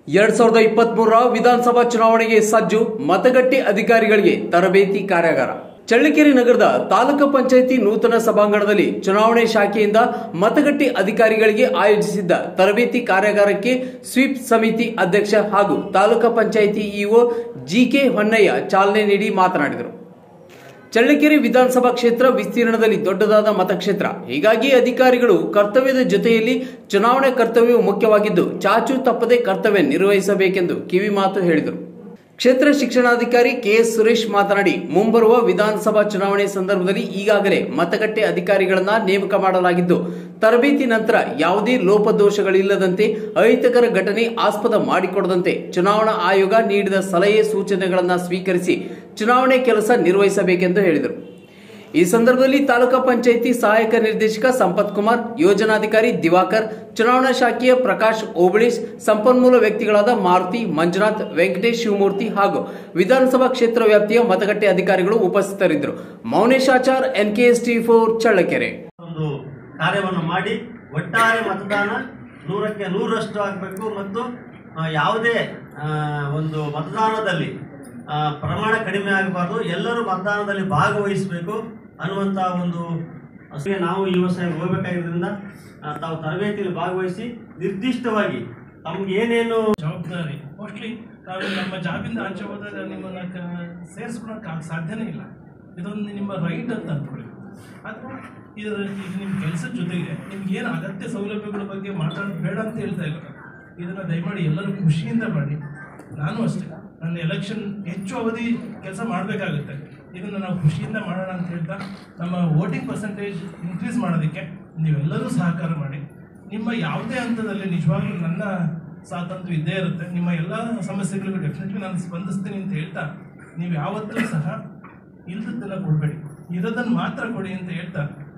ಎರಡ್ ಸಾವಿರದ ಇಪ್ಪತ್ತ್ ಮೂರರ ವಿಧಾನಸಭಾ ಚುನಾವಣೆಗೆ ಸಜ್ಜು ಮತಗಟ್ಟೆ ಅಧಿಕಾರಿಗಳಿಗೆ ತರಬೇತಿ ಕಾರ್ಯಾಗಾರ ಚಳ್ಳಕೆರೆ ನಗರದ ತಾಲೂಕು ಪಂಚಾಯಿತಿ ನೂತನ ಸಭಾಂಗಣದಲ್ಲಿ ಚುನಾವಣೆ ಶಾಖೆಯಿಂದ ಮತಗಟ್ಟೆ ಅಧಿಕಾರಿಗಳಿಗೆ ಆಯೋಜಿಸಿದ್ದ ತರಬೇತಿ ಕಾರ್ಯಾಗಾರಕ್ಕೆ ಸ್ವೀಪ್ ಸಮಿತಿ ಅಧ್ಯಕ್ಷ ಹಾಗೂ ತಾಲೂಕು ಪಂಚಾಯಿತಿ ಇಒ ಜಿಕೆ ಹೊನ್ನಯ್ಯ ಚಾಲನೆ ನೀಡಿ ಮಾತನಾಡಿದರು ಚಳ್ಳಕೆರೆ ವಿಧಾನಸಭಾ ಕ್ಷೇತ್ರ ವಿಸ್ತೀರ್ಣದಲ್ಲಿ ದೊಡ್ಡದಾದ ಮತಕ್ಷೇತ್ರ ಹೀಗಾಗಿ ಅಧಿಕಾರಿಗಳು ಕರ್ತವ್ಯದ ಜೊತೆಯಲ್ಲಿ ಚುನಾವಣೆ ಕರ್ತವ್ಯವು ಮುಖ್ಯವಾಗಿದ್ದು ಚಾಚು ತಪ್ಪದೆ ಕರ್ತವ್ಯ ನಿರ್ವಹಿಸಬೇಕೆಂದು ಕಿವಿ ಮಾತು ಹೇಳಿದರು ಕ್ಷೇತ್ರ ಶಿಕ್ಷಣಾಧಿಕಾರಿ ಕೆಎಸ್ ಸುರೇಶ್ ಮಾತನಾಡಿ ಮುಂಬರುವ ವಿಧಾನಸಭಾ ಚುನಾವಣೆ ಸಂದರ್ಭದಲ್ಲಿ ಈಗಾಗಲೇ ಮತಗಟ್ಟೆ ಅಧಿಕಾರಿಗಳನ್ನ ನೇಮಕ ಮಾಡಲಾಗಿದ್ದು ತರಬೇತಿ ನಂತರ ಯಾವುದೇ ಲೋಪದೋಷಗಳಿಲ್ಲದಂತೆ ಅಹಿತಕರ ಘಟನೆ ಆಸ್ಪದ ಮಾಡಿಕೊಡದಂತೆ ಚುನಾವಣಾ ಆಯೋಗ ನೀಡಿದ ಸಲಹೆ ಸೂಚನೆಗಳನ್ನು ಸ್ವೀಕರಿಸಿ ಚುನಾವಣೆ ಕೆಲಸ ನಿರ್ವಹಿಸಬೇಕೆಂದು ಹೇಳಿದರು ಈ ಸಂದರ್ಭದಲ್ಲಿ ತಾಲೂಕಾ ಪಂಚಾಯಿತಿ ಸಹಾಯಕ ನಿರ್ದೇಶಕ ಸಂಪತ್ ಕುಮಾರ್ ಯೋಜನಾಧಿಕಾರಿ ದಿವಾಕರ್ ಚುನಾವಣಾ ಶಾಖೆಯ ಪ್ರಕಾಶ್ ಓಬಳೀಶ್ ಸಂಪನ್ಮೂಲ ವ್ಯಕ್ತಿಗಳಾದ ಮಾರುತಿ ಮಂಜುನಾಥ್ ವೆಂಕಟೇಶ್ ಶಿವಮೂರ್ತಿ ಹಾಗೂ ವಿಧಾನಸಭಾ ಕ್ಷೇತ್ರ ವ್ಯಾಪ್ತಿಯ ಮತಗಟ್ಟೆ ಅಧಿಕಾರಿಗಳು ಉಪಸ್ಥಿತರಿದ್ದರು Mouneshachar N K S T four Challakere ಒಂದು ಕಾರ್ಯವನ್ನು ಮಾಡಿ ಒಟ್ಟಾರೆ ಮತದಾನ ನೂರಕ್ಕೆ ನೂರರಷ್ಟು ಆಗಬೇಕು ಮತ್ತು ಆ, ಯಾವುದೇ ಆ, ಒಂದು ಮತದಾನದಲ್ಲಿ ಆ, ಪ್ರಮಾಣ ಕಡಿಮೆ ಆಗಬಾರ್ದು ಎಲ್ಲರೂ ಮತದಾನದಲ್ಲಿ ಭಾಗವಹಿಸಬೇಕು ಅನ್ನುವಂಥ ಒಂದು ಅಸೂಯೆ ನಾವು ಈ ವರ್ಷ ಹೋಗಬೇಕಾಗಿದ್ದರಿಂದ ಆ, ತಾವು ತರಬೇತಿಯಲ್ಲಿ ಭಾಗವಹಿಸಿ ನಿರ್ದಿಷ್ಟವಾಗಿ ತಮ್ಗೆ ಏನೇನು ಜವಾಬ್ದಾರಿ ಮೋಸ್ಟ್ಲಿ ನಾವು ನಮ್ಮ ಜಾಬಿಂದ ಆಚೆ ಹೋದಾಗ ನಿಮ್ಮನ್ನು ಕ ಸೇರಿಸ್ಕೊಳಕ್ಕೆ ಸಾಧ್ಯನೇ ಇಲ್ಲ ಇದೊಂದು ನಿಮ್ಮ ರೈಟ್ ಅಂತ ಅಂದ್ಕೊಳ್ಳಿ ಅಥವಾ ಇದು ಇದು ನಿಮ್ಮ ಕೆಲಸದ ಜೊತೆಗೆ ನಿಮ್ಗೆ ಏನು ಅಗತ್ಯ ಸೌಲಭ್ಯಗಳ ಬಗ್ಗೆ ಮಾತಾಡೋದು ಬೇಡ ಅಂತ ಹೇಳ್ತಾ ಇಲ್ಲ ಇದನ್ನು ದಯಮಾಡಿ ಎಲ್ಲರೂ ಖುಷಿಯಿಂದ ಮಾಡಿ ನಾನು ಅಷ್ಟೇ ನನ್ನ ಎಲೆಕ್ಷನ್ ಹೆಚ್ಚು ಅವಧಿ ಕೆಲಸ ಮಾಡಬೇಕಾಗುತ್ತೆ ಇದನ್ನು ನಾವು ಖುಷಿಯಿಂದ ಮಾಡೋಣ ಅಂತ ಹೇಳ್ತಾ ನಮ್ಮ ವೋಟಿಂಗ್ ಪರ್ಸೆಂಟೇಜ್ ಇನ್ಕ್ರೀಸ್ ಮಾಡೋದಕ್ಕೆ ನೀವೆಲ್ಲರೂ ಸಹಕಾರ ಮಾಡಿ ನಿಮ್ಮ ಯಾವುದೇ ಹಂತದಲ್ಲಿ ನಿಜವಾಗ್ಲೂ ನನ್ನ ಸಾತಂತ್ರ್ಯ ಇದ್ದೇ ಇರುತ್ತೆ ನಿಮ್ಮ ಎಲ್ಲ ಸಮಸ್ಯೆಗಳಿಗೂ ಡೆಫಿನೆಟ್ಲಿ ನಾನು ಸ್ಪಂದಿಸ್ತೀನಿ ಅಂತ ಹೇಳ್ತಾ ನೀವು ಯಾವತ್ತೂ ಸಹ ಇಲ್ಲದದ್ದೆಲ್ಲ ಕೊಡಬೇಡಿ ಇರೋದನ್ನು ಮಾತ್ರ ಕೊಡಿ ಅಂತ ಹೇಳ್ತಾ